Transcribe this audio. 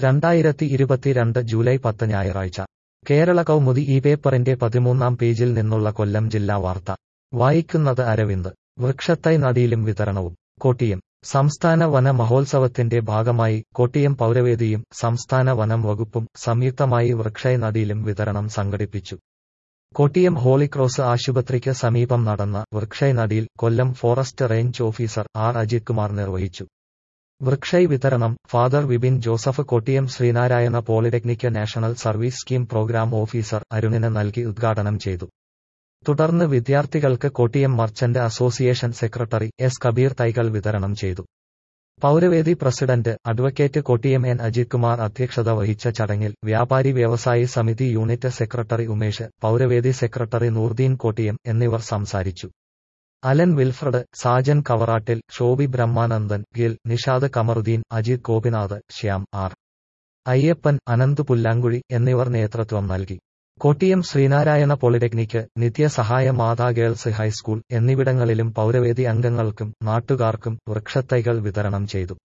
രണ്ടായിരത്തി ഇരുപത്തിരണ്ട് ജൂലൈ പത്ത് ഞായറാഴ്ച കേരള കൗമുദി ഈ പേപ്പറിന്റെ പതിമൂന്നാം പേജിൽ നിന്നുള്ള കൊല്ലം ജില്ലാ വാർത്ത വായിക്കുന്നത് അരവിന്ദ് വൃക്ഷത്തൈ നടിയിലും വിതരണവും കോട്ടിയം സംസ്ഥാന വന മഹോത്സവത്തിന്റെ ഭാഗമായി കോട്ടിയം പൗരവേദിയും സംസ്ഥാന വനം വകുപ്പും സംയുക്തമായി വൃക്ഷൈ നടിയിലും വിതരണം സംഘടിപ്പിച്ചു കോട്ടിയം ഹോളിക്രോസ് ആശുപത്രിക്ക് സമീപം നടന്ന വൃക്ഷൈ നടിയിൽ Kollam forest range officer R Ajith Kumar നിർവഹിച്ചു വൃക്ഷൈ വിതരണം father Vipin Joseph Kottiyam Sreenarayana polytechnic national service scheme programme officer അരുണിന് നൽകി ഉദ്ഘാടനം ചെയ്തു തുടർന്ന് വിദ്യാർത്ഥികൾക്ക് Kottiyam merchant association secretary S Kabeer തൈകൾ വിതരണം ചെയ്തു പൗരവേദി president advocate Kottiyam N Ajith Kumar അധ്യക്ഷത വഹിച്ച ചടങ്ങിൽ വ്യാപാരി വ്യവസായി സമിതി യൂണിറ്റ് സെക്രട്ടറി ഉമേഷ് പൗരവേദി സെക്രട്ടറി നൂർദീൻ കോട്ടിയം എന്നിവർ സംസാരിച്ചു അലൻ വിൽഫ്രഡ് സാജൻ കവറാട്ടിൽ ഷോബി ബ്രഹ്മാനന്ദൻ ഗിൽ നിഷാദ് കമറുദ്ദീൻ അജിത് ഗോപിനാഥ് ശ്യാം ആർ അയ്യപ്പൻ അനന്ത് പുല്ലാങ്കുഴി എന്നിവർ നേതൃത്വം നൽകി Kottiyam Sreenarayana polytechnic Nithyasahaya Matha girls high school എന്നിവിടങ്ങളിലും പൗരവേദി അംഗങ്ങൾക്കും നാട്ടുകാർക്കും വൃക്ഷത്തൈകൾ വിതരണം ചെയ്തു